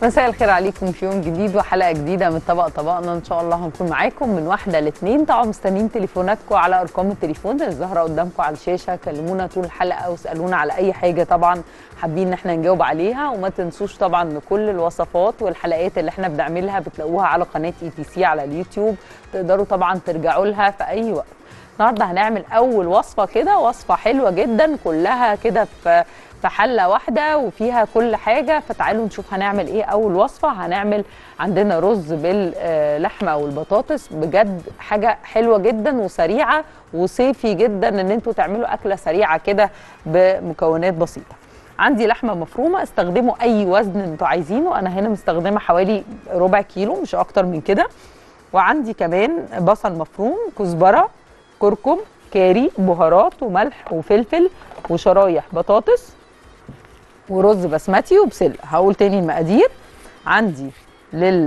مساء الخير عليكم في يوم جديد وحلقه جديده من طبق طبقنا ان شاء الله هنكون معاكم من واحده لاثنين طبعا مستنيين تليفوناتكم على ارقام التليفون اللي ظاهره قدامكم على الشاشه كلمونا طول الحلقه واسالونا على اي حاجه طبعا حابين ان احنا نجاوب عليها وما تنسوش طبعا ان كل الوصفات والحلقات اللي احنا بنعملها بتلاقوها على قناه اي تي سي على اليوتيوب تقدروا طبعا ترجعوا لها في اي وقت النهارده هنعمل اول وصفه كده وصفه حلوه جدا كلها كده في في حله واحده وفيها كل حاجه فتعالوا نشوف هنعمل ايه اول وصفه هنعمل عندنا رز باللحمه والبطاطس بجد حاجه حلوه جدا وسريعه وصيفي جدا ان انتوا تعملوا اكله سريعه كده بمكونات بسيطه عندي لحمه مفرومه استخدموا اي وزن انتوا عايزينه انا هنا مستخدمه حوالي ربع كيلو مش اكتر من كده وعندي كمان بصل مفروم كزبره كركم كاري بهارات وملح وفلفل وشرايح بطاطس ورز بسمتي وبسله هقول تاني المقادير عندي لل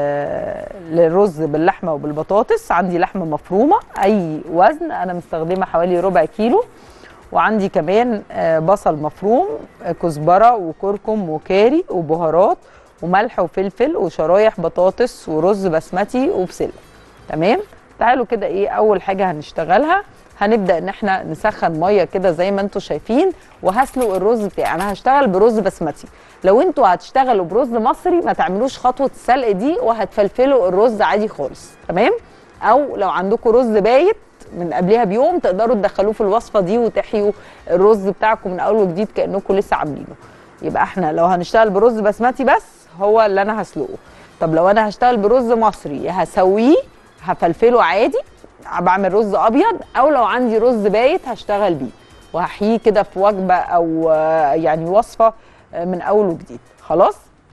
آه للرز باللحمه وبالبطاطس عندي لحمه مفرومه اي وزن انا مستخدمه حوالي ربع كيلو وعندي كمان آه بصل مفروم آه كزبره وكركم وكاري وبهارات وملح وفلفل وشرايح بطاطس ورز بسمتي وبسله تمام تعالوا كده ايه اول حاجه هنشتغلها هنبدا ان احنا نسخن ميه كده زي ما انتم شايفين وهسلق الرز بتاعي انا هشتغل برز بسمتي لو انتوا هتشتغلوا برز مصري ما تعملوش خطوه السلق دي وهتفلفلوا الرز عادي خالص تمام او لو عندكم رز بايت من قبلها بيوم تقدروا تدخلوه في الوصفه دي وتحيوا الرز بتاعكم من اول وجديد كانكم لسه عاملينه يبقى احنا لو هنشتغل برز بسمتي بس هو اللي انا هسلقه طب لو انا هشتغل برز مصري هسويه هفلفله عادي بعمل رز ابيض او لو عندي رز بايت هشتغل بيه وهحييه كده في وجبه او يعني وصفه من اول وجديد خلاص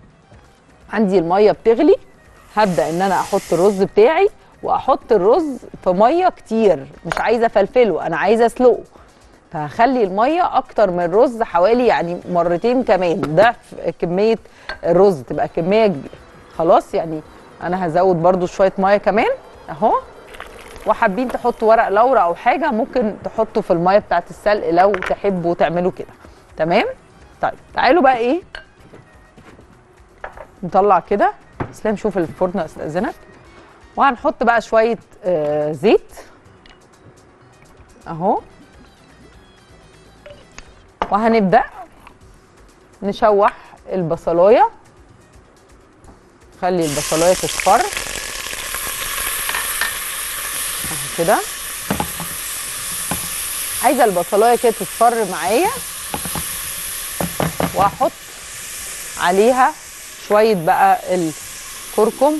عندي الميه بتغلي هبدا ان انا احط الرز بتاعي واحط الرز في ميه كتير مش عايزه افلفله انا عايزه اسلقه فهخلي الميه اكتر من الرز حوالي يعني مرتين كمان ضعف كميه الرز تبقى كميه كبيره خلاص يعني انا هزود برده شويه ميه كمان اهو وحابين تحطوا ورق لورا او حاجه ممكن تحطوا في الميه بتاعه السلق لو تحبوا تعملوا كده تمام طيب تعالوا بقى ايه نطلع كده اسلام شوف الفرن استاذنك وهنحط بقى شويه آه زيت اهو وهنبدا نشوح البصلايه خلي البصلايه تصفر كده عايزه البصلايه كده تصفر معايا واحط عليها شويه بقى الكركم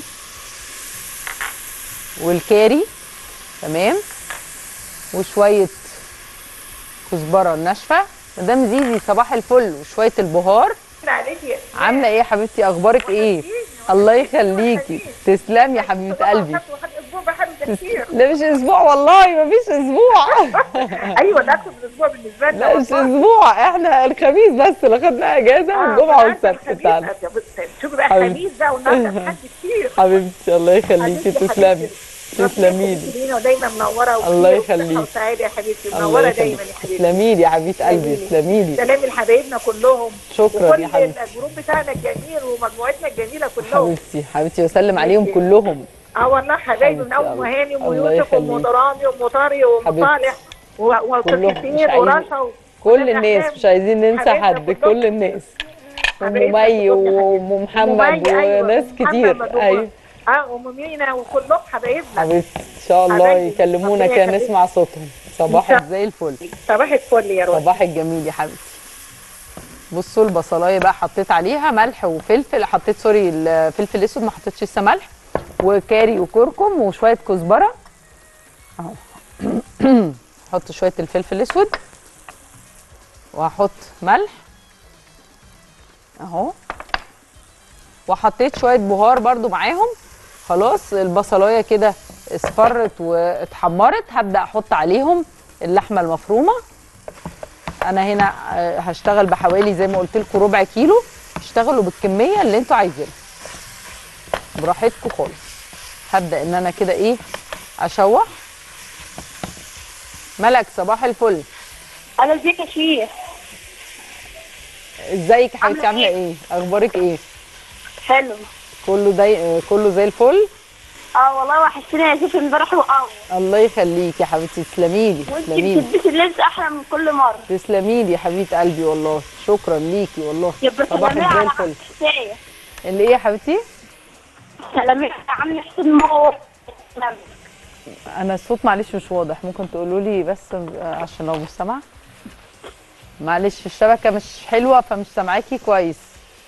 والكاري تمام وشويه كزبره ناشفه مدام زيزي صباح الفل وشويه البهار عامله ايه يا حبيبتي اخبارك ايه الله يخليكي تسلم يا حبيبه قلبي لا مش اسبوع والله ما فيش اسبوع ايوه ده اكتر من اسبوع بالنسبه لنا لا مش اسبوع احنا الخميس بس اللي خدنا اجازه والجمعه والسبت بتاعنا شوفي بقى الخميس ده والنهارده حد كتير حبيبتي الله يخليكي تسلمي تسلمي لي ودايما منوره الله يخليكي وسعاده يا حبيبتي منوره دايما يا حبيبتي تسلمي لي يا حبيبه قلبي تسلمي لي سلام لحبايبنا كلهم شكرا يا حبيبتي الجروب بتاعنا الجميل ومجموعتنا الجميله كلهم حبيبتي حبيبتي وسلم عليهم كلهم اه والله حبايبي من اول هاني وام يوسف وام درامي وام طاري وام صالح وكتير ورشا كل الناس مش عايزين ننسى حد كل الناس ام مي وام محمد وناس كتير ايوه اه ام مينا وكلهم حبايبنا حبيبتي ان شاء الله يكلمونا كده نسمع صوتهم صباحك زي الفل صباح الفل يا روحي صباحك جميل يا حبيبتي بصوا البصلايه بقى حطيت عليها ملح وفلفل حطيت سوري الفلفل الاسود ما حطيتش لسه ملح وكاري وكركم وشويه كزبره اهو احط شويه الفلفل الاسود وهحط ملح اهو وحطيت شويه بهار برده معاهم خلاص البصلايه كده اصفرت واتحمرت هبدا احط عليهم اللحمه المفرومه انا هنا هشتغل بحوالي زي ما قلت لكم ربع كيلو اشتغلوا بالكميه اللي انتوا عايزينها براحتكم خالص هبدا ان انا كده ايه اشوح ملك صباح الفل انا ازيك يا شيخ ازيك يا حبيبتي عامله ايه اخبارك ايه حلو كله داي... كله زي الفل اه والله وحشتني يا شيخ امبارح وقوي الله يخليك يا حبيبتي تسلمي لي وانت تسلمي لي بتلبسي اللبس احلى من كل مره تسلمي لي يا حبيبه قلبي والله شكرا ليكي والله يبقى صباحك سلامي زي على الفل حساسية اللي ايه يا حبيبتي سلامي على عم حسين مو انا الصوت معلش مش واضح ممكن تقولوا لي بس عشان لو مش سامعه معلش الشبكه مش حلوه فمش سامعاكي كويس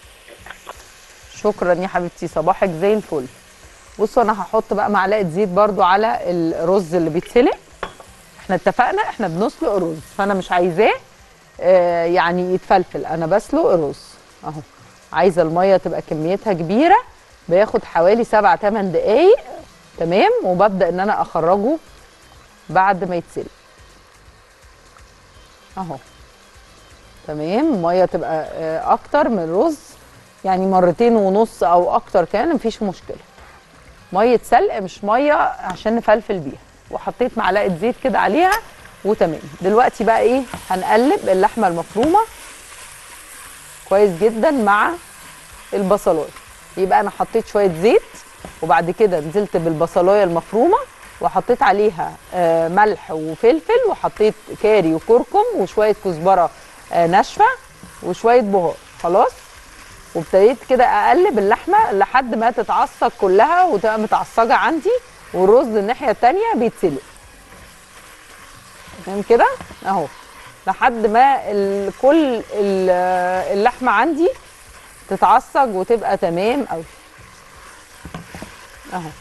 شكرا يا حبيبتي صباحك زي الفل بصوا انا هحط بقى معلقه زيت برضو على الرز اللي بيتسلق احنا اتفقنا احنا بنسلق الرز فانا مش عايزاه آه يعني يتفلفل انا بسلق الرز اهو عايزه الميه تبقى كميتها كبيره بياخد حوالي 7 8 دقايق تمام وببدا ان انا اخرجه بعد ما يتسلق اهو تمام الميه تبقى آه، اكتر من الرز يعني مرتين ونص او اكتر كان مفيش مشكله ميه سلق مش ميه عشان نفلفل بيها وحطيت معلقه زيت كده عليها وتمام دلوقتي بقى ايه هنقلب اللحمه المفرومه كويس جدا مع البصلايه يبقى انا حطيت شويه زيت وبعد كده نزلت بالبصلايه المفرومه وحطيت عليها آه، ملح وفلفل وحطيت كاري وكركم وشويه كزبره آه، ناشفه وشويه بهار خلاص وابتديت كده اقلب اللحمه لحد ما تتعصج كلها وتبقى متعصجه عندي والرز الناحيه التانيه بيتسلق تمام كده اهو لحد ما ال- كل ال- اللحمه عندي تتعصج وتبقى تمام قوي اهو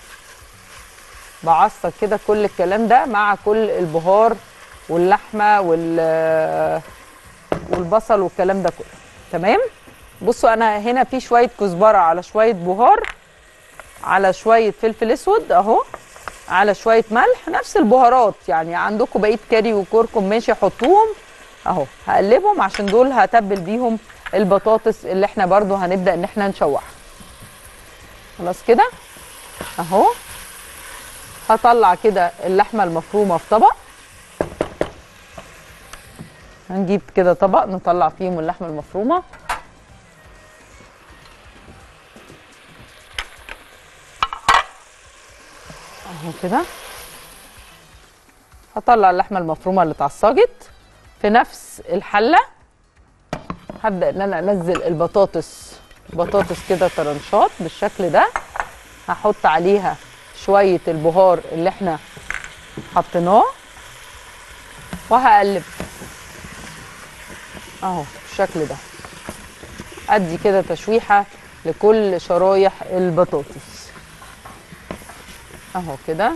بعصج كده كل الكلام ده مع كل البهار واللحمه وال والبصل والكلام ده كله تمام بصوا انا هنا في شويه كزبره على شويه بهار على شويه فلفل اسود اهو على شويه ملح نفس البهارات يعني عندكم بقيه كاري وكركم ماشي حطوهم اهو هقلبهم عشان دول هتبل بيهم البطاطس اللي احنا برضو هنبدا ان احنا نشوحها خلاص كده اهو هطلع كده اللحمه المفرومه في طبق هنجيب كده طبق نطلع فيهم اللحمه المفرومه اهو كده هطلع اللحمه المفرومه اللي اتعصجت في نفس الحله هبدا ان انا انزل البطاطس بطاطس كده طرنشات بالشكل ده هحط عليها شويه البهار اللي احنا حطيناه وهقلب اهو بالشكل ده ادي كده تشويحه لكل شرايح البطاطس اهو كده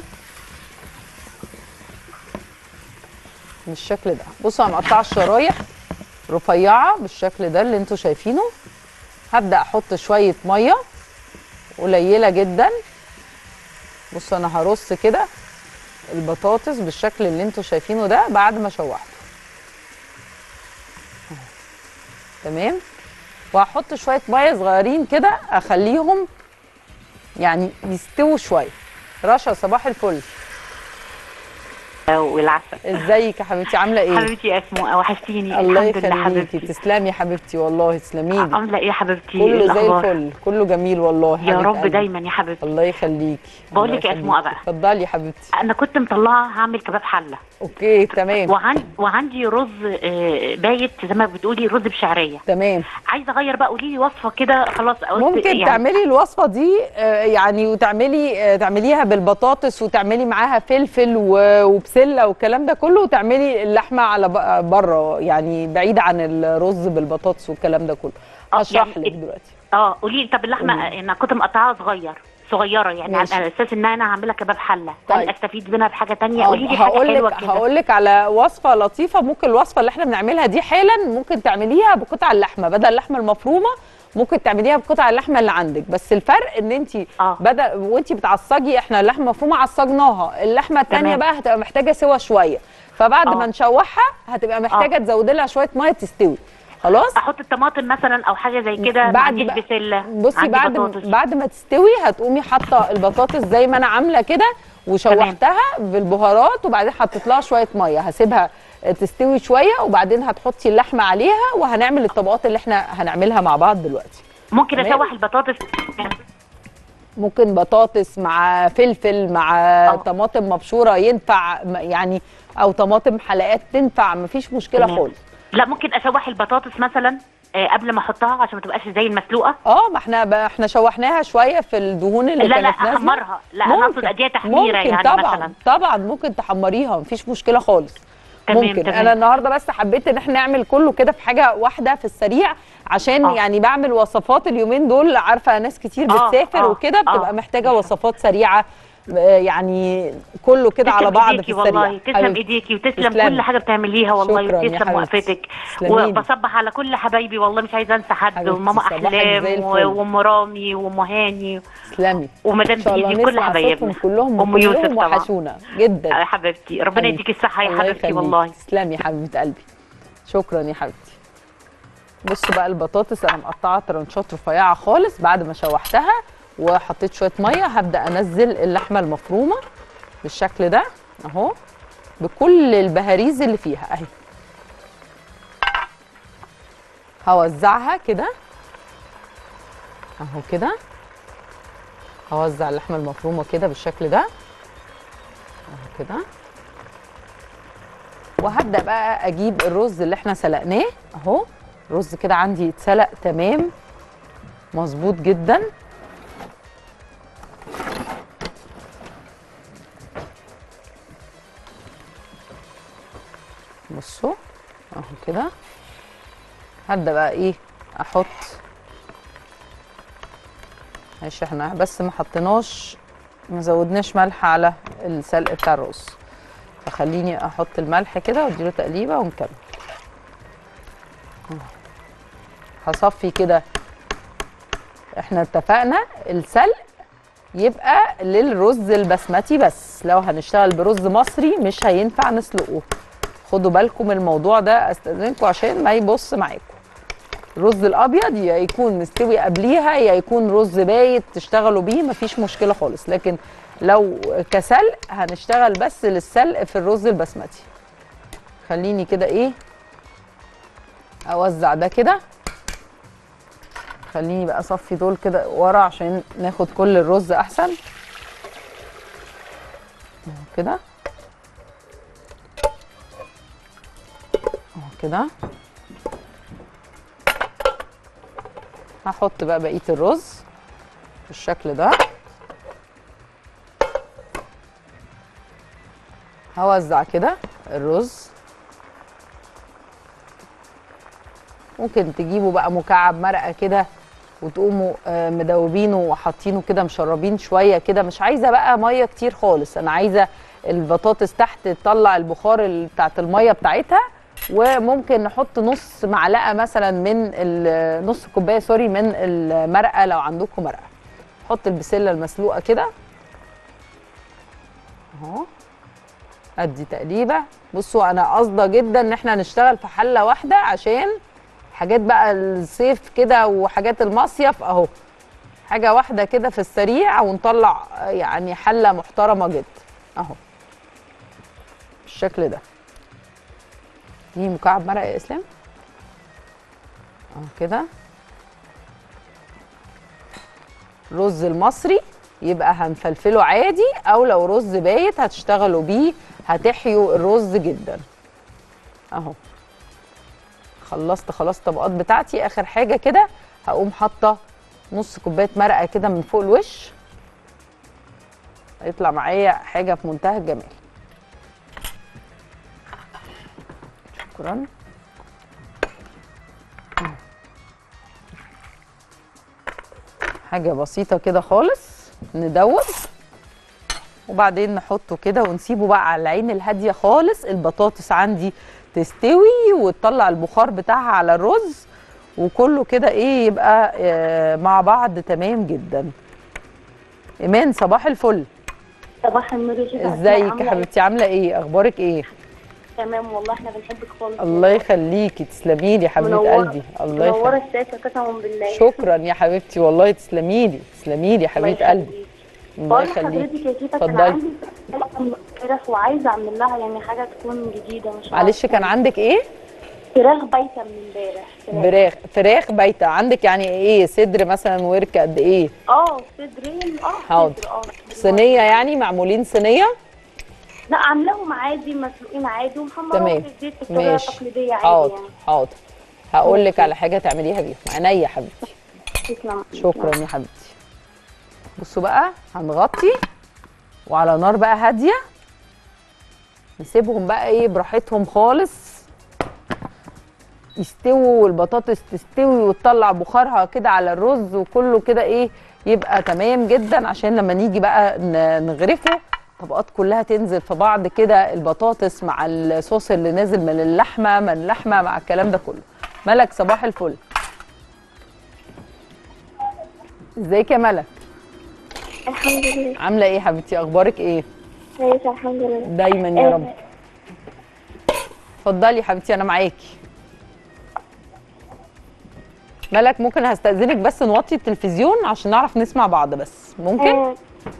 بالشكل ده بصوا انا مقطعه الشرايح رفيعه بالشكل ده اللي انتوا شايفينه هبدا احط شويه ميه قليله جدا بصوا انا هرص كده البطاطس بالشكل اللي انتوا شايفينه ده بعد ما شوحته أهو. تمام وهحط شويه ميه صغيرين كده اخليهم يعني يستووا شويه رشا صباح الفل والعسل ازيك يا حبيبتي عامله ايه حبيبتي يا اسماء وحشتيني الله الحمد لله يخليكي حبيبتي تسلمي يا حبيبتي والله تسلمي لي عامله ايه يا حبيبتي كله زي الأخبار؟ الفل كله جميل والله يا حبيبة رب قلبي. دايما يا حبيبتي الله يخليكي بقول الله لك يا يخليكي. أسماء بقى. اتفضلي يا حبيبتي انا كنت مطلعه هعمل كباب حله اوكي تمام وعن... وعندي رز آه، بايت زي ما بتقولي رز بشعريه تمام عايزه اغير بقى قولي لي وصفه كده خلاص قلت ممكن يعني تعملي الوصفه دي آه، يعني وتعملي آه، تعمليها بالبطاطس وتعملي معاها فلفل و- وبسله والكلام ده كله وتعملي اللحمه على ب- بره يعني بعيد عن الرز بالبطاطس والكلام ده كله آه، هشرح يعني لك دلوقتي اه قولي لي طب اللحمه قولي. انا كنت مقطعاها صغير صغيره يعني ماشي. على اساس ان انا هعملها كباب حله طيب. هل استفيد منها بحاجه تانية قولي لي حاجه هقول حلوه لك كده هقول لك على وصفه لطيفه ممكن الوصفه اللي احنا بنعملها دي حالا ممكن تعمليها بقطع اللحمه بدل اللحمه المفرومه ممكن تعمليها بقطع اللحمه اللي عندك بس الفرق ان انت آه. بدل وانت بتعصجي احنا اللحمه المفرومه عصجناها اللحمه الثانيه تمام. بقى هتبقى محتاجه سوا شويه فبعد آه. ما نشوحها هتبقى محتاجه تزودي لها شويه ميه تستوي خلاص احط الطماطم مثلا او حاجه زي كده ما بعد عنديش بقى- بسله بصي عندي بعد بطاطس. بعد ما تستوي هتقومي حاطه البطاطس زي ما انا عامله كده وشوحتها بالبهارات وبعدين حطيت لها شويه ميه هسيبها تستوي شويه وبعدين هتحطي اللحمه عليها وهنعمل الطبقات اللي احنا هنعملها مع بعض دلوقتي ممكن تمام. اشوح البطاطس ممكن بطاطس مع فلفل مع آه. طماطم مبشوره ينفع م- يعني او طماطم حلقات تنفع مفيش مشكله تمام. خالص لا ممكن اشوح البطاطس مثلا آه، قبل ما احطها عشان ما تبقاش زي المسلوقه اه ما احنا ب... احنا شوحناها شويه في الدهون اللي لا لا كانت نازله احمرها لا انا اقصد اديها تحميره ممكن يعني طبعا مثلا طبعا ممكن تحمريها مفيش مشكله خالص تمام، ممكن تمام. انا النهارده بس حبيت ان احنا نعمل كله كده في حاجه واحده في السريع عشان آه. يعني بعمل وصفات اليومين دول عارفه ناس كتير آه، بتسافر آه، وكده بتبقى آه. محتاجه وصفات سريعه آه، يعني كله كده على تسلم بعض في ايديكي السريع والله تسلم حبيبتي. ايديكي وتسلم تسلمي. كل حاجه بتعمليها والله شكراً يا وتسلم حبيبتي. وقفتك تسلميلي. وبصبح على كل حبايبي والله مش عايزه انسى حد حبيبتي، وماما صباحك زي احلام الفل. و- وام رامي وام هاني تسلمي ومدام ان شاء الله ايدي كل نسمع حبايبنا صوتهم كلهم ام يوسف كلهم طبعا وحشونا جدا آه، حبيبتي ربنا حبيبتي. يديكي الصحه يا الله حبيبتي يخليك. والله تسلمي يا حبيبه قلبي شكرا يا حبيبتي بصوا بقى البطاطس انا مقطعه ترنشات رفيعه خالص بعد ما شوحتها وحطيت شويه ميه هبدا انزل اللحمه المفرومه بالشكل ده اهو بكل البهاريز اللي فيها اهي هوزعها كده اهو كده هوزع اللحمه المفرومه كده بالشكل ده اهو كده وهبدا بقى اجيب الرز اللي احنا سلقناه اهو رز كده عندي اتسلق تمام مظبوط جدا بصوا اهو كده هبدا بقى ايه احط ماشي احنا بس ما حطيناش ما زودناش ملح على السلق بتاع الرز فخليني احط الملح كده واديله تقليبه ونكمل هصفي كده احنا اتفقنا السلق يبقى للرز البسمتي بس لو هنشتغل برز مصري مش هينفع نسلقه خدوا بالكم من الموضوع ده استاذنكم عشان ما يبص معاكم الرز الابيض يا يكون مستوي قبليها يا يكون رز بايت تشتغلوا بيه مفيش مشكله خالص لكن لو كسلق هنشتغل بس للسلق في الرز البسمتي خليني كده ايه اوزع ده كده خليني بقى اصفي دول كده ورا عشان ناخد كل الرز احسن اهو كده اهو كده هحط بقى بقيه الرز بالشكل ده هوزع كده الرز ممكن تجيبوا بقى مكعب مرقه كده وتقوموا آه، مدوبينه وحاطينه كده مشربين شويه كده مش عايزه بقى ميه كتير خالص انا عايزه البطاطس تحت تطلع البخار ال- بتاعت الميه بتاعتها وممكن نحط نص معلقه مثلا من ال- نص كوبايه سوري من المرقه لو عندكم مرقه حط البسله المسلوقه كده اهو ادي تقليبه بصوا انا قاصده جدا ان احنا نشتغل في حله واحده عشان حاجات بقى الصيف كده وحاجات المصيف اهو حاجه واحده كده في السريع ونطلع يعني حله محترمه جدا اهو بالشكل ده دي مكعب مرق يا اسلام اهو كده رز المصري يبقى هنفلفله عادي او لو رز بايت هتشتغلوا بيه هتحيوا الرز جدا اهو خلصت خلاص الطبقات بتاعتي اخر حاجه كده هقوم حاطه نص كوبايه مرقه كده من فوق الوش هيطلع معايا حاجه في منتهى الجمال شكرا حاجه بسيطه كده خالص ندوب وبعدين نحطه كده ونسيبه بقى على العين الهاديه خالص البطاطس عندي تستوي وتطلع البخار بتاعها على الرز وكله كده ايه يبقى آه، مع بعض تمام جدا ايمان صباح الفل صباح النور يا شيخ ازيك يا حبيبتي عامله ايه اخبارك ايه تمام والله احنا بنحبك خالص الله يخليكي تسلمي لي يا حبيبه منورة. قلبي الله منورة يخليك الشاشة قسما بالله شكرا يا حبيبتي والله تسلمي لي تسلمي لي يا الله حبيبه قلبي يخليك. الله بقول يخليك لحضرتك يا شيخة اتفضلي. كان عندي امبارح وعايزة اعمل لها يعني حاجة تكون جديدة مش معلش عارفة. كان عندك ايه فراخ بايته من امبارح فراخ. فراخ فراخ بايته عندك يعني ايه صدر مثلا ورك قد ايه اه صدرين اه حاضر. صدر اه صينيه يعني معمولين صينيه لا عاملاهم عادي مسلوقين عادي ومحمرهم تمام. في الزيت بالطريقه ماشي التقليديه عادي حاضر يعني حاضر هقول لك على حاجه تعمليها بيهم عينيا يا حبيبتي تسلم شكرا يا حبيبتي بصوا بقى هنغطي وعلى نار بقى هاديه نسيبهم بقى ايه براحتهم خالص يستووا والبطاطس تستوي وتطلع بخارها كده على الرز وكله كده ايه يبقى تمام جدا عشان لما نيجي بقى ن- نغرفه طبقات كلها تنزل في بعض كده البطاطس مع الصوص اللي نازل من اللحمه من اللحمه مع الكلام ده كله ملك صباح الفل ازيك يا ملك الحمد لله عامله ايه يا حبيبتي اخبارك ايه كويس الحمد لله دايما يا رب اتفضلي يا حبيبتي انا معاكي ملك ممكن هستأذنك بس نوطي التلفزيون عشان نعرف نسمع بعض بس ممكن آه،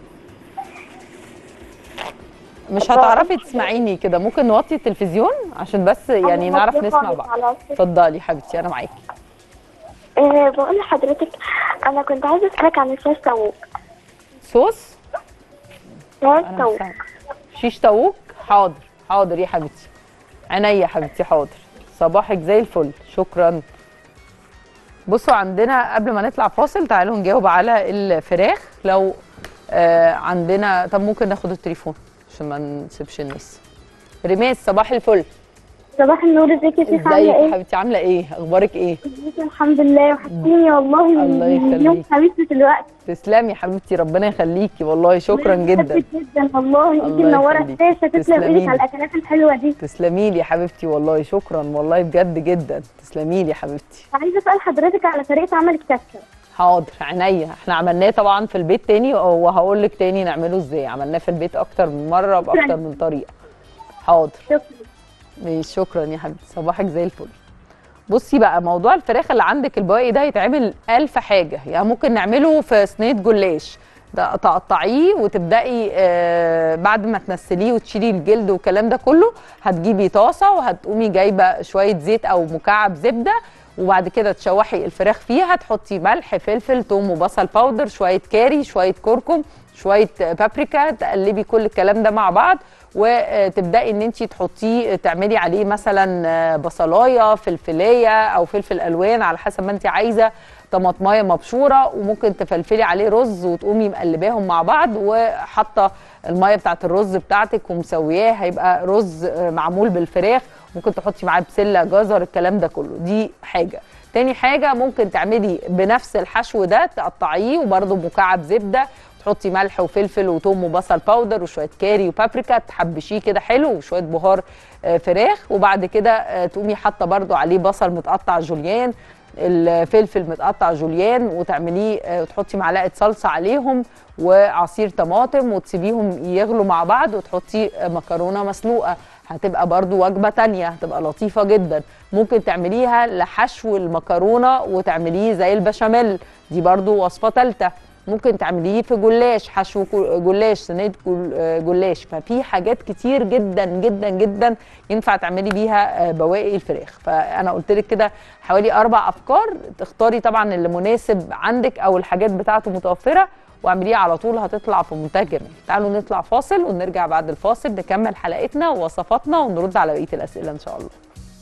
مش هتعرفي تسمعيني كده ممكن نوطي التلفزيون عشان بس يعني أنا نعرف هديه نسمع خالص بعض على طول. اتفضلي يا حبيبتي انا معاكي آه، بقول لحضرتك انا كنت عايزه اسالك عن الشاش طاووق صوص شاش انا مش طاووق سامعة. شيش طاووق حاضر حاضر يا حبيبتي عينيا يا حبيبتي حاضر صباحك زي الفل شكرا بصوا عندنا قبل ما نطلع فاصل تعالوا نجاوب على الفراخ لو آه عندنا طب ممكن ناخد التليفون عشان ما نسيبش الناس ريماس صباح الفل صباح النور ازيك يا شيخ ازيك عامله يا ايه؟ حبيبتي عامله ايه اخبارك ايه ازيك الحمد لله وحشتيني والله من الله من يوم يخليك. خميس دلوقتي تسلمي يا حبيبتي ربنا يخليكي والله شكرا جدا بحبك جدا والله انت الله منوره يخليك. الشاشه تسلم تسلمي ايدك لي. على الاكلات الحلوه دي تسلمي لي يا حبيبتي والله شكرا والله بجد جدا تسلمي لي يا حبيبتي عايزه اسال حضرتك على طريقه عمل الكبسه حاضر عينيا احنا عملناه طبعا في البيت تاني وهقول لك تاني نعمله ازاي عملناه في البيت اكتر من مره باكتر من طريقه حاضر شكرا ماشي شكرا يا حبيبتي صباحك زي الفل بصي بقى موضوع الفراخ اللي عندك البواقي ده يتعمل ألف حاجة يعني ممكن نعمله في صينية جلاش ده تقطعيه وتبدأي آه بعد ما تنسليه وتشيلي الجلد والكلام ده كله هتجيبي طاسة وهتقومي جايبة شوية زيت أو مكعب زبدة وبعد كده تشوحي الفراخ فيها تحطي ملح فلفل توم وبصل باودر شوية كاري شوية كركم شويه بابريكا تقلبي كل الكلام ده مع بعض وتبداي ان انت تحطيه تعملي عليه مثلا بصلايه فلفلايه او فلفل الوان على حسب ما انت عايزه طماطمايه مبشوره وممكن تفلفلي عليه رز وتقومي مقلباهم مع بعض وحاطه الميه بتاعت الرز بتاعتك ومسوياه هيبقى رز معمول بالفراخ ممكن تحطي معاه بسله جزر الكلام ده كله دي حاجه تاني حاجة ممكن تعملي بنفس الحشو ده تقطعيه وبرده مكعب زبدة تحطي ملح وفلفل وتوم وبصل باودر وشويه كاري وبابريكا تحبشيه كده حلو وشويه بهار آه، فراخ وبعد كده آه، تقومي حاطه برده عليه بصل متقطع جوليان الفلفل متقطع جوليان وتعمليه آه، وتحطي معلقه صلصه عليهم وعصير طماطم وتسيبيهم يغلوا مع بعض وتحطي آه، مكرونه مسلوقه هتبقى برضو وجبة تانية هتبقى لطيفة جدا ممكن تعمليها لحشو المكرونة وتعمليه زي البشاميل دي برضو وصفة تالتة ممكن تعمليه في جلاش حشو كو- جلاش صينيه جل- آه، جلاش ففي حاجات كتير جدا جدا جدا ينفع تعملي بيها آه، بواقي الفراخ فانا قلت لك كده حوالي اربع افكار تختاري طبعا اللي مناسب عندك او الحاجات بتاعته متوفره واعمليه على طول هتطلع في منتهى الجمال تعالوا نطلع فاصل ونرجع بعد الفاصل نكمل حلقتنا ووصفاتنا ونرد على بقيه الاسئله ان شاء الله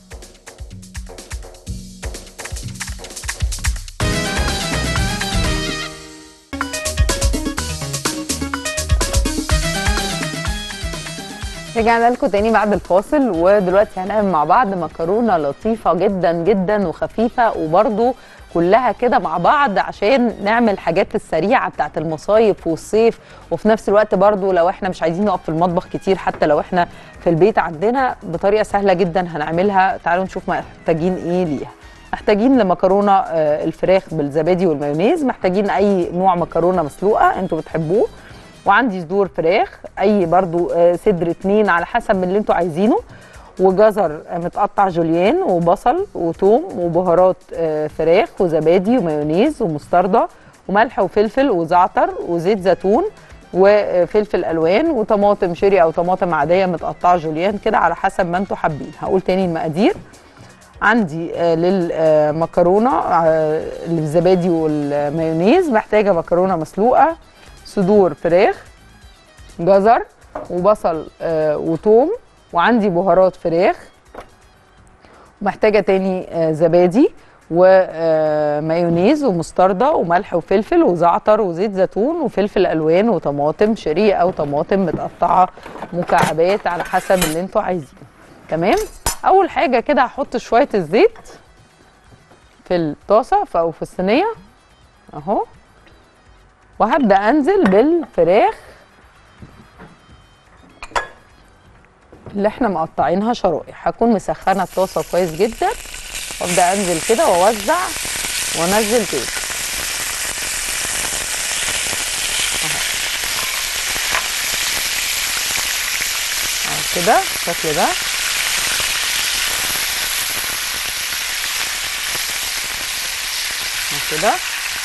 رجعنا لكم تاني بعد الفاصل ودلوقتي هنعمل مع بعض مكرونه لطيفه جدا جدا وخفيفه وبرده كلها كده مع بعض عشان نعمل حاجات السريعه بتاعت المصايف والصيف وفي نفس الوقت برده لو احنا مش عايزين نقف في المطبخ كتير حتى لو احنا في البيت عندنا بطريقه سهله جدا هنعملها تعالوا نشوف محتاجين ايه ليها محتاجين لمكرونه آه، الفراخ بالزبادي والمايونيز محتاجين اي نوع مكرونه مسلوقه انتوا بتحبوه وعندي صدور فراخ اي برضو آه، صدر اتنين على حسب من اللي انتوا عايزينه وجزر آه، متقطع جوليان وبصل وثوم وبهارات آه، فراخ وزبادي ومايونيز ومستردة وملح وفلفل وزعتر وزيت زيتون وفلفل الوان وطماطم شيري او طماطم عاديه متقطعه جوليان كده على حسب ما انتوا حابين هقول تاني المقادير عندي آه، للمكرونه آه، اللي بالزبادي والمايونيز محتاجه مكرونه مسلوقه صدور فراخ جزر وبصل آه، وتوم وعندي بهارات فراخ محتاجه تاني آه، زبادي ومايونيز ومستردة وملح وفلفل وزعتر وزيت زيتون وفلفل الوان وطماطم شريه او طماطم متقطعه مكعبات على حسب اللي انتوا عايزينه تمام اول حاجه كده هحط شويه الزيت في الطاسه ف- او في الصينيه اهو وهبدا انزل بالفراخ اللي احنا مقطعينها شرايح هكون مسخنه الطاسه كويس جدا وابدا انزل كده واوزع وانزل تاني اهو اهو كده بالشكل ده اهو كده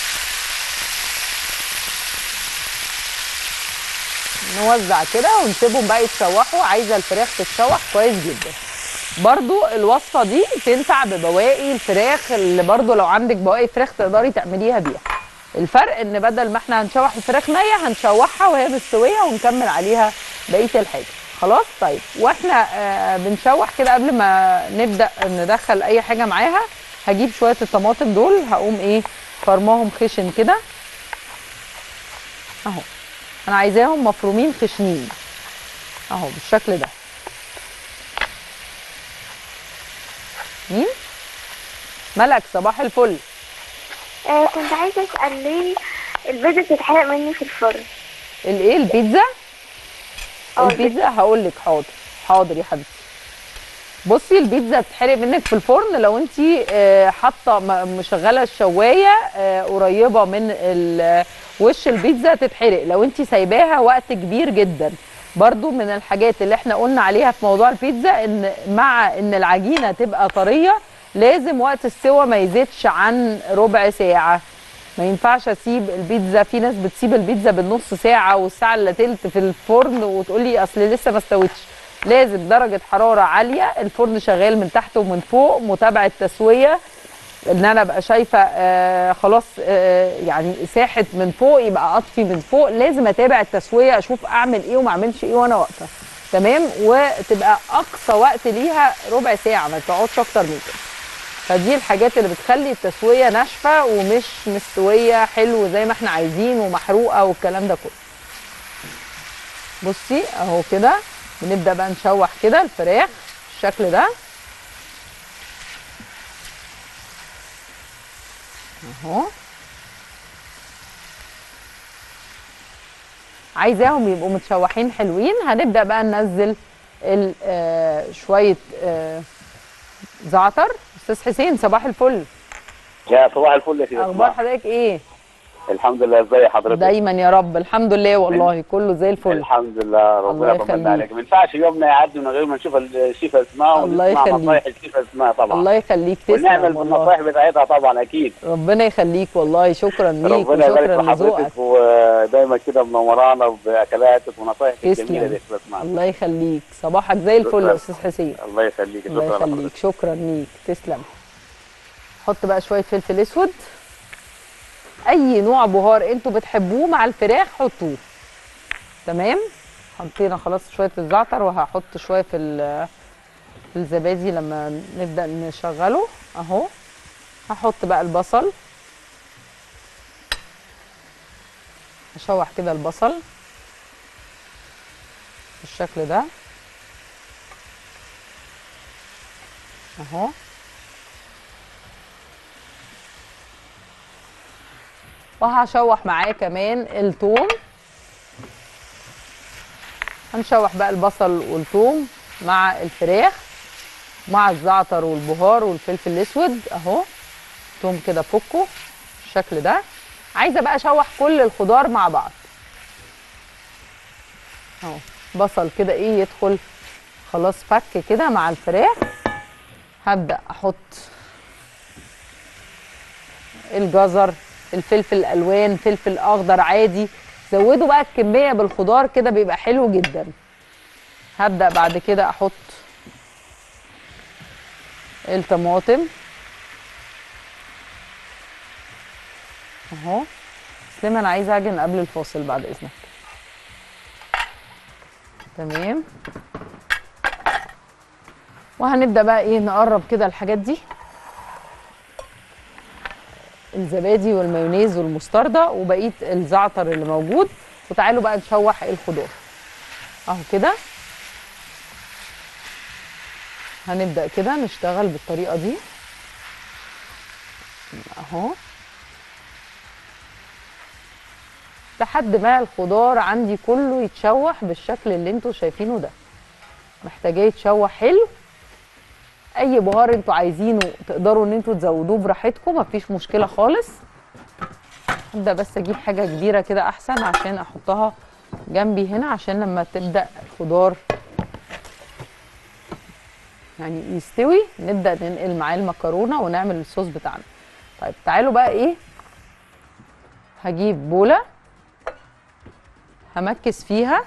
نوزع كده ونسيبهم بقى يتشوحوا عايزه الفراخ تتشوح كويس جدا برضو الوصفه دي تنفع ببواقي الفراخ اللي برضو لو عندك بواقي فراخ تقدري تعمليها بيها الفرق ان بدل ما احنا هنشوح الفراخ نيه هنشوحها وهي مستويه ونكمل عليها بقيه الحاجه خلاص طيب واحنا آه بنشوح كده قبل ما نبدا ندخل اي حاجه معاها هجيب شويه الطماطم دول هقوم ايه فرماهم خشن كده اهو انا عايزاهم مفرومين خشنين اهو بالشكل ده مين ملك صباح الفل آه كنت عايزة أسأل ليه البيضة بتتحرق مني في الفرن الايه البيتزا اه البيتزا هقول لك حاضر حاضر يا حبيبتي بصي البيتزا بتتحرق منك في الفرن لو انت حاطه م- مشغله الشوايه آه، قريبه من ال- وش البيتزا تتحرق لو انت سايباها وقت كبير جدا برضو من الحاجات اللي احنا قلنا عليها في موضوع البيتزا ان مع ان العجينه تبقى طريه لازم وقت السوا ما يزيدش عن ربع ساعه ما ينفعش اسيب البيتزا في ناس بتسيب البيتزا بالنص ساعه والساعه الا تلت في الفرن وتقولي اصل لسه ما استوتش لازم درجه حراره عاليه الفرن شغال من تحت ومن فوق متابعه تسويه ان انا ابقى شايفه آه خلاص آه يعني ساحت من فوق يبقى اطفي من فوق لازم اتابع التسويه اشوف اعمل ايه وما اعملش ايه وانا واقفه تمام وتبقى اقصى وقت ليها ربع ساعه ما تقعدش اكتر من كده فدي الحاجات اللي بتخلي التسويه ناشفه ومش مستويه حلو زي ما احنا عايزين ومحروقه والكلام ده كله بصي اهو كده بنبدا بقى نشوح كده الفراخ بالشكل ده اهو عايزاهم يبقوا متشوحين حلوين هنبدا بقى ننزل ال- آه، شويه آه، زعتر استاذ حسين صباح الفل يا صباح الفل يا سيدي اخبار صباح. حضرتك ايه الحمد لله ازي حضرتك دايما يا رب الحمد لله والله كله زي الفل الحمد لله الله ربنا يخليك. يطمنا عليك ما ينفعش يومنا يعدي من غير ما نشوف الشيفه اسمها الله ونسمع يخليك. نصايح الشيفه اسمها طبعا الله يخليك ونعمل تسلم والله بالنصايح بتاعتها طبعا اكيد ربنا يخليك والله شكرا ليك ربنا يبارك وشكرا في حضرتك لذوقك ودايما كده منورانا باكلاتك ونصايحك تسلم. الجميله دي يا اسمها الله يخليك صباحك زي الفل يا شكراً. استاذ حسين الله يخليك الله شكرا يخليك لحضرتك. شكرا ليك تسلم حط بقى شويه فلفل اسود اي نوع بهار انتوا بتحبوه مع الفراخ حطوه تمام حطينا خلاص شويه الزعتر وهحط شويه في ال- في الزبادي لما نبدا نشغله اهو هحط بقى البصل هشوح كده البصل بالشكل ده اهو وهشوح معاه كمان الثوم هنشوح بقى البصل والثوم مع الفراخ مع الزعتر والبهار والفلفل الاسود اهو توم كده فكه بالشكل ده عايزه بقى اشوح كل الخضار مع بعض اهو بصل كده ايه يدخل خلاص فك كده مع الفراخ هبدا احط الجزر الفلفل الالوان فلفل اخضر عادي زودوا بقى الكميه بالخضار كده بيبقى حلو جدا هبدا بعد كده احط الطماطم اهو سليم انا عايزه اعجن قبل الفاصل بعد اذنك تمام وهنبدا بقى ايه نقرب كده الحاجات دي الزبادي والمايونيز والمستردة وبقيه الزعتر اللي موجود وتعالوا بقى نشوح الخضار اهو كده هنبدا كده نشتغل بالطريقه دي اهو لحد ما الخضار عندي كله يتشوح بالشكل اللي انتوا شايفينه ده محتاجاه يتشوح حلو اي بهار انتوا عايزينه تقدروا ان انتوا تزودوه براحتكم مفيش مشكله خالص ابدا بس اجيب حاجه كبيره كده احسن عشان احطها جنبي هنا عشان لما تبدا الخضار يعني يستوي نبدا ننقل معاه المكرونه ونعمل الصوص بتاعنا طيب تعالوا بقى ايه هجيب بوله همكس فيها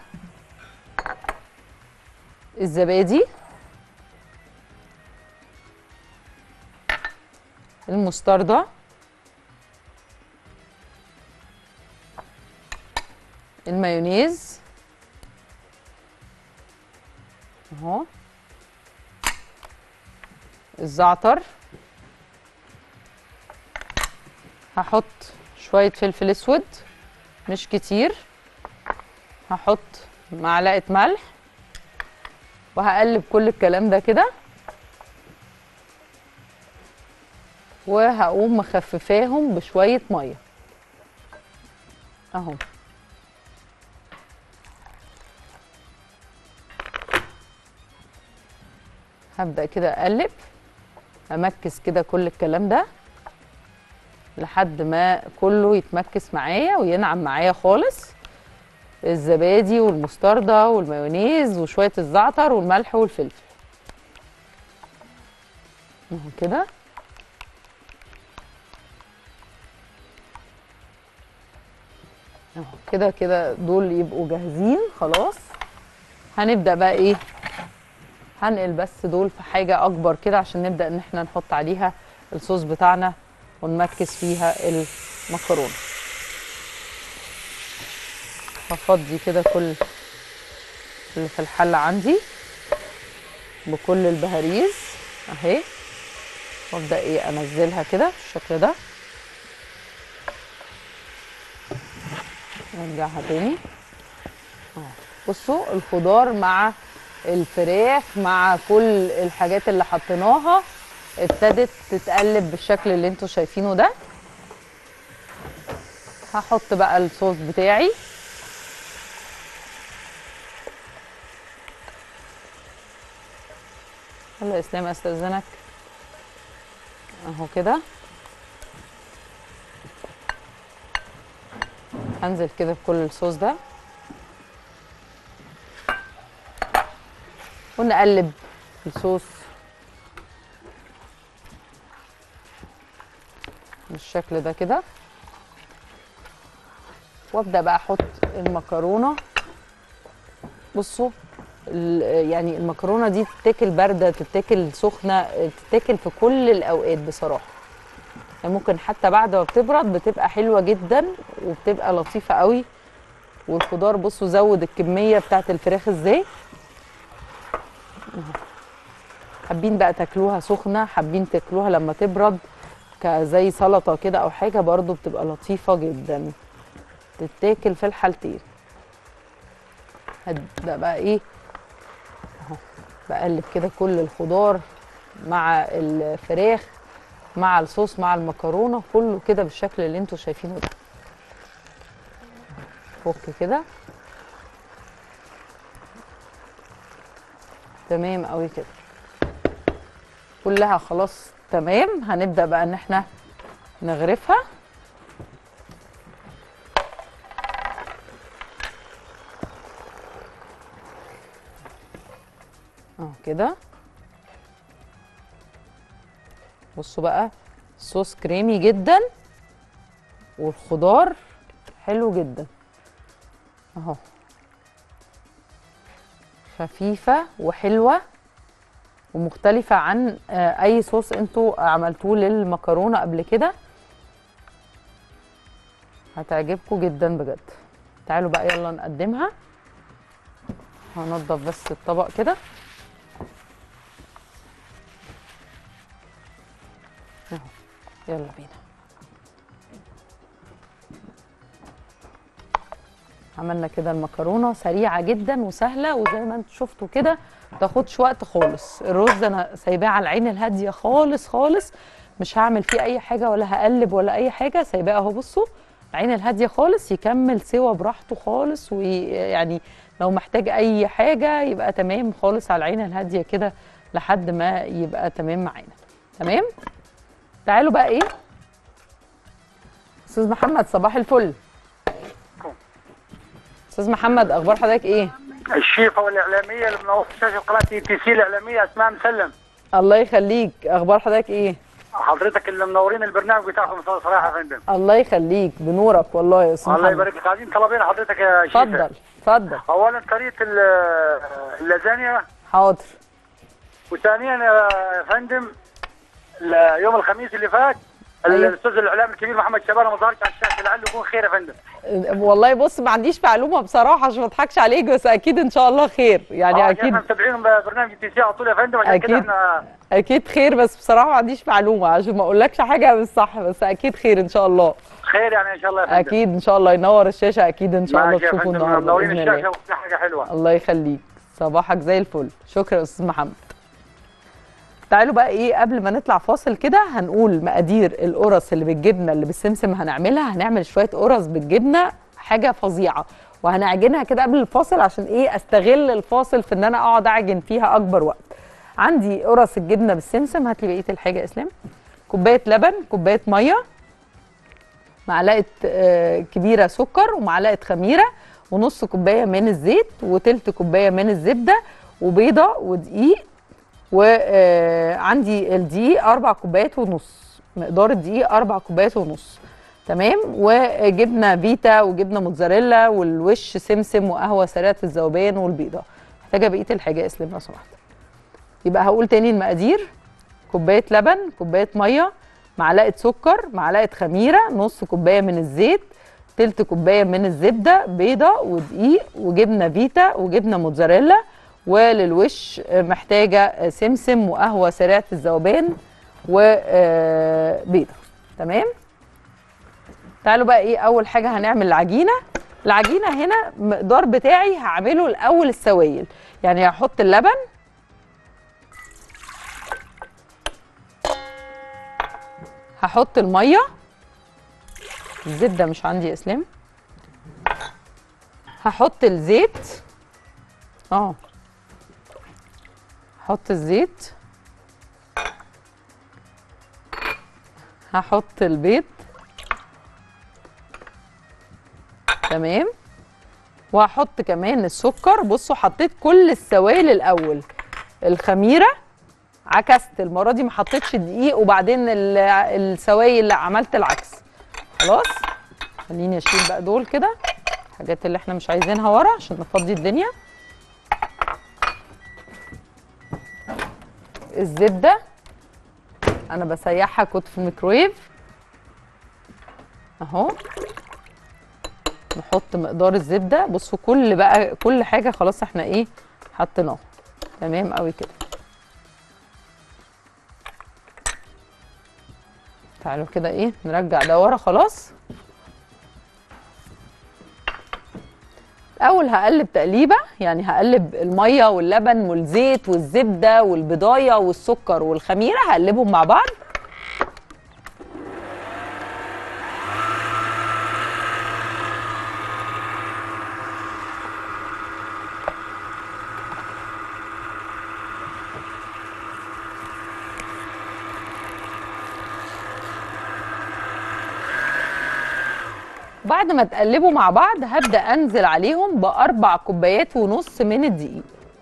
الزبادي المستردة المايونيز اهو الزعتر هحط شوية فلفل اسود مش كتير هحط معلقة ملح وهقلب كل الكلام ده كده وهقوم مخففاهم بشوية مية اهو هبدأ كده اقلب امكس كده كل الكلام ده لحد ما كله يتمكس معايا وينعم معايا خالص الزبادي والمستردة والمايونيز وشوية الزعتر والملح والفلفل اهو كده اهو كده كده دول يبقوا جاهزين خلاص هنبدأ بقى ايه هنقل بس دول في حاجة أكبر كده عشان نبدأ إن احنا نحط عليها الصوص بتاعنا ونمكس فيها المكرونة هفضي كده كل اللي في الحلة عندي بكل البهاريز اهي وابدأ ايه انزلها كده بالشكل ده نرجعها تاني اه بصوا الخضار مع الفراخ مع كل الحاجات اللي حطيناها ابتدت تتقلب بالشكل اللي انتوا شايفينه ده هحط بقى الصوص بتاعي يلا يا اسلام استاذنك اهو كده هنزل كده بكل الصوص ده ونقلب الصوص بالشكل ده كده وابدا بقى احط المكرونه بصوا يعني المكرونه دي تتاكل بارده تتاكل سخنه تتاكل في كل الاوقات بصراحه يعني ممكن حتى بعد ما بتبرد بتبقى حلوه جدا وبتبقى لطيفه قوي والخضار بصوا زود الكميه بتاعت الفراخ ازاي حابين بقى تاكلوها سخنه حابين تاكلوها لما تبرد كزي سلطه كده او حاجه برضو بتبقى لطيفه جدا تتاكل في الحالتين هبدا بقى ايه اهو بقلب كده كل الخضار مع الفراخ مع الصوص مع المكرونه كله كده بالشكل اللي انتوا شايفينه ده فك كده تمام قوي كده كلها خلاص تمام هنبدا بقى ان احنا نغرفها اهو كده بصوا بقى صوص كريمي جدا والخضار حلو جدا اهو خفيفه وحلوه ومختلفه عن آه، اي صوص انتوا عملتوه للمكرونه قبل كده هتعجبكم جدا بجد تعالوا بقى يلا نقدمها هنضف بس الطبق كده اهو يلا بينا عملنا كده المكرونه سريعه جدا وسهله وزي ما انتم شفتوا كده تاخدش وقت خالص الرز انا سايباه على العين الهاديه خالص خالص مش هعمل فيه اي حاجه ولا هقلب ولا اي حاجه سايباه اهو بصوا العين الهاديه خالص يكمل سوا براحته خالص ويعني لو محتاج اي حاجه يبقى تمام خالص على العين الهاديه كده لحد ما يبقى تمام معانا تمام تعالوا بقى ايه استاذ محمد صباح الفل استاذ محمد اخبار حضرتك ايه الشيخة والإعلامية اللي منوصة شاشة قناة تي تي سي الإعلامية أسماء مسلم الله يخليك اخبار حضرتك ايه حضرتك اللي منورين البرنامج بتاعكم صراحة يا فندم الله يخليك بنورك والله يا استاذ الله محمد يبارك لك عايزين طلبين حضرتك يا شيخة اتفضل اتفضل أولا طريقة ال- اللازانيا حاضر وثانيا يا فندم ال- يوم الخميس اللي فات أيوة. الاستاذ الاعلامي الكبير محمد شبانه ما ظهرش على الشاشه لعله يكون خير يا فندم والله بص ما عنديش معلومه بصراحه عشان ما اضحكش عليك بس اكيد ان شاء الله خير يعني آه، اكيد احنا متابعين برنامج تي سي على طول يا فندم عشان كده أكيد. احنا اكيد خير بس بصراحه ما عنديش معلومه عشان ما اقولكش حاجه مش صح بس اكيد خير ان شاء الله خير يعني ان شاء الله يا فندم اكيد ان شاء الله ينور الشاشه اكيد ان شاء الله ماشي يا تشوفوا فندم النهارده منورين باذن الشاشه الله وكل حاجه حلوه الله يخليك صباحك زي الفل شكرا يا استاذ محمد تعالوا بقى ايه قبل ما نطلع فاصل كده هنقول مقادير القرص اللي بالجبنه اللي بالسمسم هنعملها هنعمل شويه قرص بالجبنه حاجه فظيعه وهنعجنها كده قبل الفاصل عشان ايه استغل الفاصل في ان انا اقعد اعجن فيها اكبر وقت عندي قرص الجبنه بالسمسم هات لي بقيه الحاجه يا اسلام كوبايه لبن كوبايه ميه معلقه آه، كبيره سكر ومعلقه خميره ونص كوبايه من الزيت وتلت كوبايه من الزبده وبيضه ودقيق وعندي الدقيق اربع كوبايات ونص مقدار الدقيق اربع كوبايات ونص تمام وجبنه فيتا وجبنه موتزاريلا والوش سمسم وقهوه سريعه الذوبان والبيضه محتاجه بقيه الحاجه يا اسلام لو سمحت يبقى هقول تاني المقادير كوبايه لبن كوبايه ميه معلقه سكر معلقه خميره نص كوبايه من الزيت تلت كوبايه من الزبده بيضه ودقيق وجبنه فيتا وجبنه موتزاريلا وللوش محتاجه سمسم وقهوه سريعه الذوبان وبيضه تمام تعالوا بقى ايه اول حاجه هنعمل العجينه العجينه هنا المقدار بتاعي هعمله الاول السوائل يعني هحط اللبن هحط الميه الزبده مش عندي يا اسلام هحط الزيت اه هحط الزيت هحط البيض تمام وهحط كمان السكر بصوا حطيت كل السوائل الاول الخميره عكست المره دي ما حطيتش دقيق وبعدين ال- السوائل لا عملت العكس خلاص خليني اشيل بقى دول كده الحاجات اللي احنا مش عايزينها ورا عشان نفضي الدنيا الزبده انا بسيحها كنت في الميكرويف اهو نحط مقدار الزبده بصوا كل بقى كل حاجه خلاص احنا ايه حطيناها تمام قوي كده تعالوا كده ايه نرجع ده ورا خلاص الاول هقلب تقليبه يعني هقلب الميه واللبن والزيت والزبده والبضايه والسكر والخميره هقلبهم مع بعض بعد ما تقلبوا مع بعض هبدا انزل عليهم باربع كوبايات ونص من الدقيق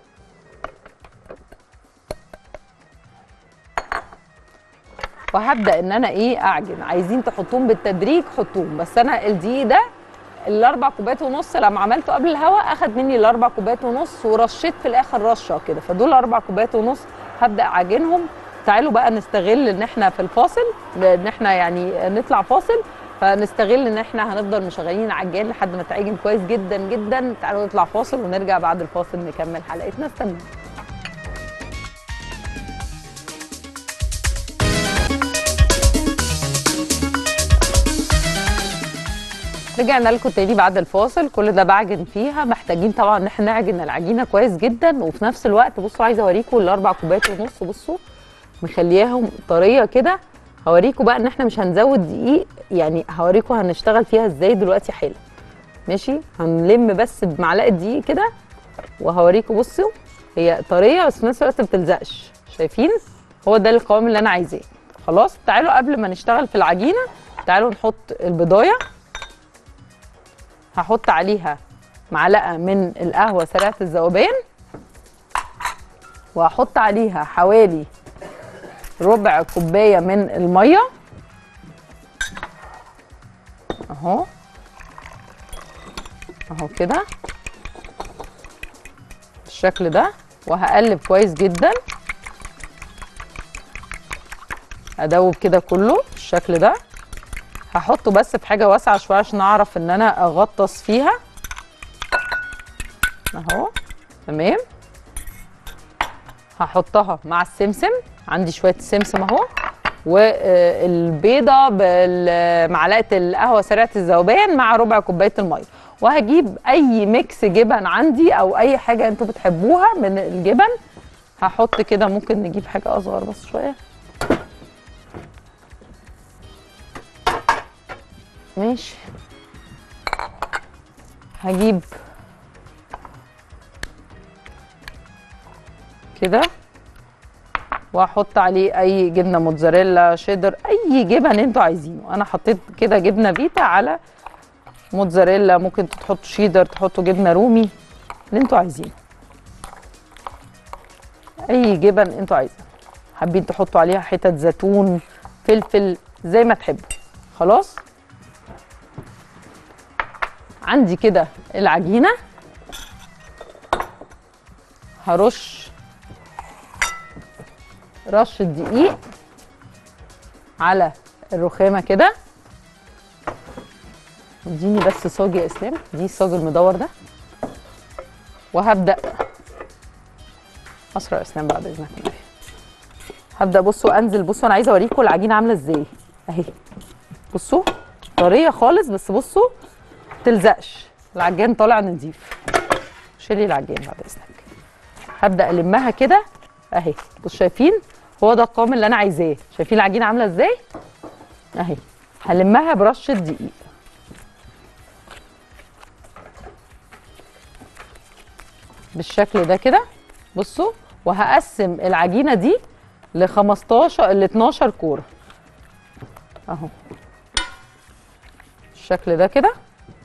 وهبدا ان انا ايه اعجن عايزين تحطوهم بالتدريج حطوهم بس انا الدقيق ده الاربع كوبايات ونص لما عملته قبل الهواء اخد مني الاربع كوبايات ونص ورشيت في الاخر رشه كده فدول اربع كوبايات ونص هبدا اعجنهم تعالوا بقى نستغل ان احنا في الفاصل ان احنا يعني نطلع فاصل فنستغل ان احنا هنفضل مشغلين العجان لحد ما تعجن كويس جدا جدا تعالوا نطلع فاصل ونرجع بعد الفاصل نكمل حلقتنا استنوا رجعنا لكم تاني بعد الفاصل كل ده بعجن فيها محتاجين طبعا ان احنا نعجن العجينه كويس جدا وفي نفس الوقت بصوا عايزه اوريكم الاربع كوبايات ونص بصوا مخلياهم طريه كده هوريكم بقى ان احنا مش هنزود دقيق يعني هوريكم هنشتغل فيها ازاي دلوقتي حالا ماشي هنلم بس بمعلقه دقيق كده وهوريكم بصوا هي طريه بس في نفس الوقت ما بتلزقش شايفين هو ده القوام اللي انا عايزاه خلاص تعالوا قبل ما نشتغل في العجينه تعالوا نحط البضايه هحط عليها معلقه من القهوه سريعه الذوبان وهحط عليها حوالي ربع كوبايه من الميه اهو اهو كده بالشكل ده وهقلب كويس جدا ادوب كده كله بالشكل ده هحطه بس في حاجه واسعه شويه عشان اعرف ان انا اغطس فيها اهو تمام هحطها مع السمسم عندي شويه سمسم اهو والبيضه بمعلقه القهوه سريعه الذوبان مع ربع كوبايه الميه وهجيب اي ميكس جبن عندي او اي حاجه انتوا بتحبوها من الجبن هحط كده ممكن نجيب حاجه اصغر بس شويه ماشي هجيب كده واحط عليه اي جبنه موتزاريلا شيدر اي جبن انتوا عايزينه انا حطيت كده جبنه فيتا على موتزاريلا ممكن تحطوا شيدر تحطوا جبنه رومي اللي انتوا عايزينه اي جبن انتوا عايزينه حابين تحطوا عليها حتت زيتون فلفل زي ما تحبوا خلاص عندي كده العجينه هرش رشه دقيق على الرخامه كده اديني بس صاج يا اسلام دي الصاج المدور ده وهبدا اسرع اسلام بعد اذنك معايا هبدا بصوا انزل بصوا انا عايزه اوريكم العجينه عامله ازاي اهي بصوا طريه خالص بس بصوا تلزقش العجان طالع نضيف شيلي العجان بعد اذنك هبدا المها كده اهي بصوا شايفين هو ده القوام اللي انا عايزاه شايفين العجينه عامله ازاي اهي هلمها برشه دقيق بالشكل ده كده بصوا وهقسم العجينه دي ل 15 ل 12 كوره اهو بالشكل ده كده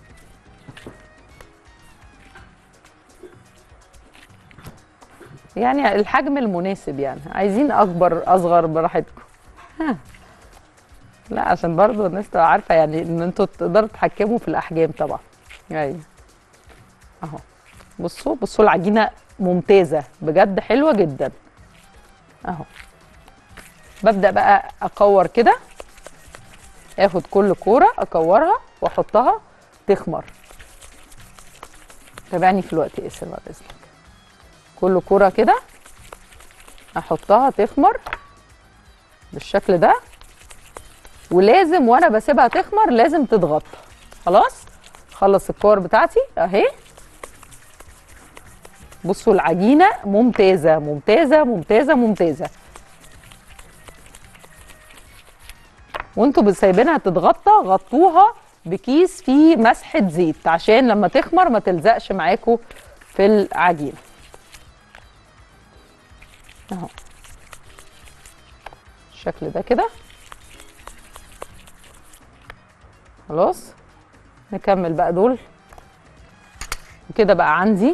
يعني الحجم المناسب يعني عايزين اكبر اصغر براحتكم ها لا عشان برضو الناس تبقى عارفه يعني ان انتوا تقدروا تتحكموا في الاحجام طبعا ايوه اهو بصوا بصوا العجينه ممتازه بجد حلوه جدا اهو ببدا بقى اكور كده اخد كل كوره اكورها واحطها تخمر تابعني في الوقت ياسر بعد اذنك كل كوره كده احطها تخمر بالشكل ده ولازم وانا بسيبها تخمر لازم تتغطى خلاص خلص الكور بتاعتي اهي بصوا العجينه ممتازه ممتازه ممتازه ممتازه وانتوا سايبينها تتغطى غطوها بكيس فيه مسحه زيت عشان لما تخمر ما تلزقش معاكم في العجينه اهو الشكل ده كده خلاص نكمل بقى دول وكده بقى عندي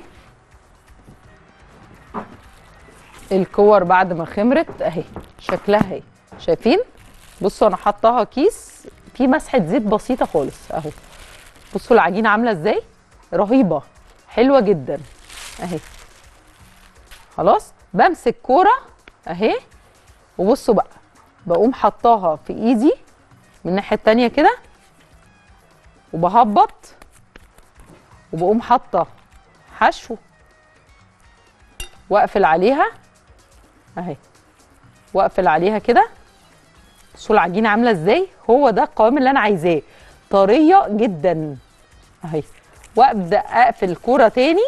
الكور بعد ما خمرت اهي شكلها اهي شايفين بصوا انا حطاها كيس فيه مسحه زيت بسيطه خالص اهو بصوا العجينه عامله ازاي رهيبه حلوه جدا اهي خلاص بمسك كوره اهي وبصوا بقى بقوم حطاها في ايدي من الناحيه التانيه كده وبهبط وبقوم حاطه حشو واقفل عليها اهي واقفل عليها كده بصوا العجينه عامله ازاي هو ده القوام اللي انا عايزاه طريه جدا اهي وابدا اقفل كوره تاني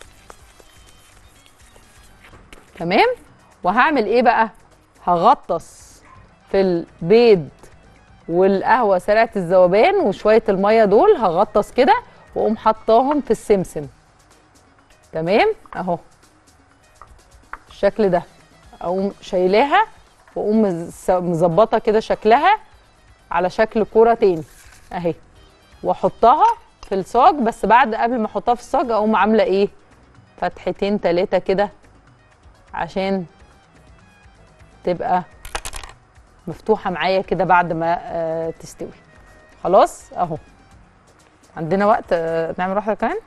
تمام وهعمل ايه بقى هغطس في البيض والقهوه سريعه الذوبان وشويه الميه دول هغطس كده واقوم حطاهم في السمسم تمام اهو الشكل ده اقوم شايلاها واقوم مز- مظبطه كده شكلها على شكل كوره تاني اهي واحطها في الصاج بس بعد قبل ما احطها في الصاج اقوم عامله ايه فتحتين تلاتة كده عشان تبقى مفتوحه معايا كده بعد ما آه تستوي خلاص اهو عندنا وقت آه نعمل واحده كمان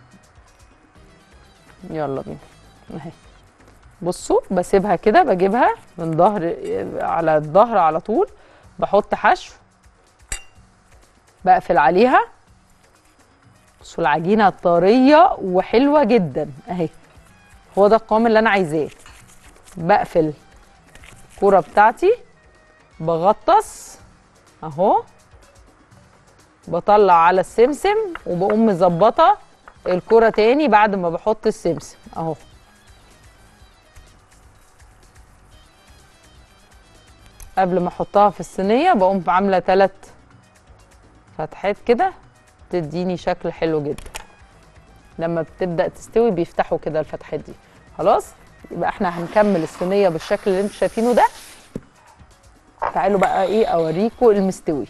يلا بينا اهي بصوا بسيبها كده بجيبها من ظهر على الظهر على طول بحط حشو بقفل عليها بصوا العجينه طريه وحلوه جدا اهي هو ده القوام اللي انا عايزاه بقفل الكوره بتاعتي بغطس اهو بطلع على السمسم وبقوم مظبطه الكوره تاني بعد ما بحط السمسم اهو قبل ما احطها في الصينيه بقوم عامله ثلاث فتحات كده تديني شكل حلو جدا لما بتبدا تستوي بيفتحوا كده الفتحات دي خلاص يبقى احنا هنكمل الصينيه بالشكل اللي انتم شايفينه ده تعالوا بقى ايه اوريكم المستوي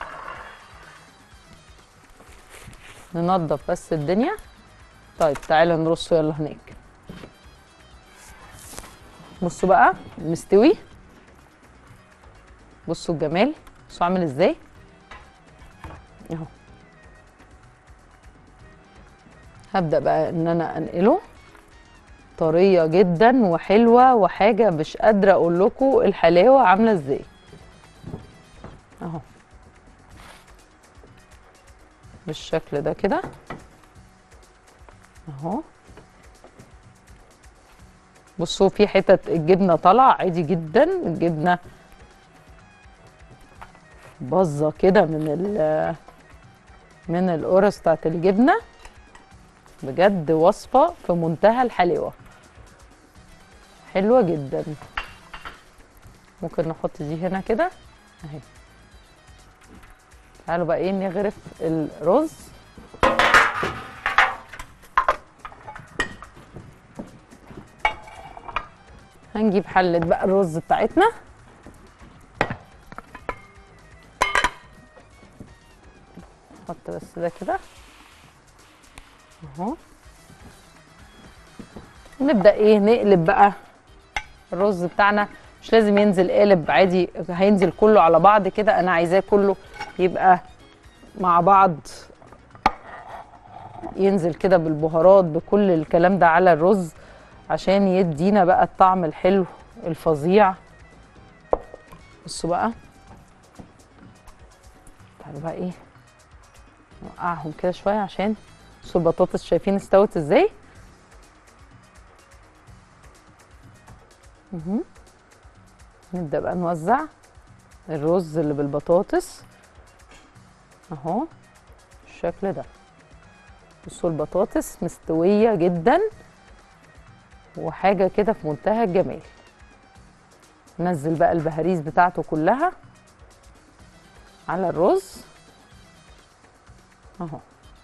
ننضف بس الدنيا طيب تعالوا نرصه يلا هناك بصوا بقى المستوي بصوا الجمال بصوا عامل ازاي اهو هبدأ بقى ان انا انقله طرية جدا وحلوة وحاجة مش قادرة اقول لكم الحلاوة عاملة ازاي اهو بالشكل ده كده اهو بصوا في حتت الجبنة طالعة عادي جدا الجبنة باظة كده من ال من القرص بتاعت الجبنة بجد وصفة في منتهى الحلاوة حلوة جدا ممكن نحط دي هنا كده اهي تعالوا بقى ايه نغرف الرز هنجيب حلة بقى الرز بتاعتنا نحط بس ده كده اهو نبدأ ايه نقلب بقى الرز بتاعنا مش لازم ينزل قالب عادي هينزل كله على بعض كده انا عايزاه كله يبقى مع بعض ينزل كده بالبهارات بكل الكلام ده على الرز عشان يدينا بقى الطعم الحلو الفظيع بصوا بقى تعالوا بقى ايه نوقعهم كده شويه عشان بصوا البطاطس شايفين استوت ازاي مهم. نبدأ بقى نوزع الرز اللي بالبطاطس اهو بالشكل ده بصوا البطاطس مستوية جدا وحاجة كده في منتهى الجمال نزل بقى البهاريز بتاعته كلها على الرز اهو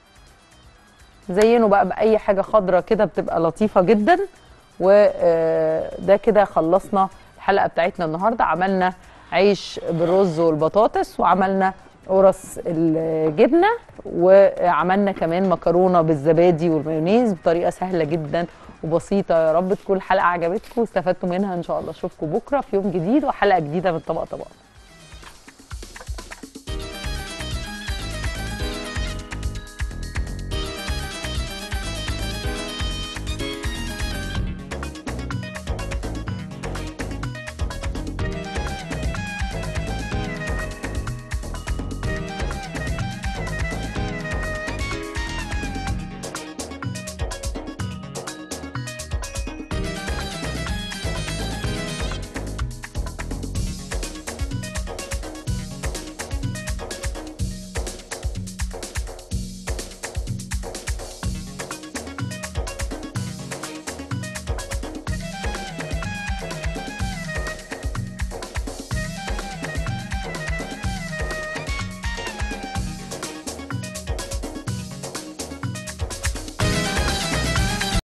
زينه بقى بأي حاجة خضرة كده بتبقى لطيفة جدا وده كده خلصنا الحلقة بتاعتنا النهاردة عملنا عيش بالرز والبطاطس وعملنا قرص الجبنة وعملنا كمان مكرونة بالزبادي والمايونيز بطريقة سهلة جدا وبسيطة يا رب تكون الحلقة عجبتكم واستفدتوا منها إن شاء الله أشوفكم بكرة في يوم جديد وحلقة جديدة من طبق طبق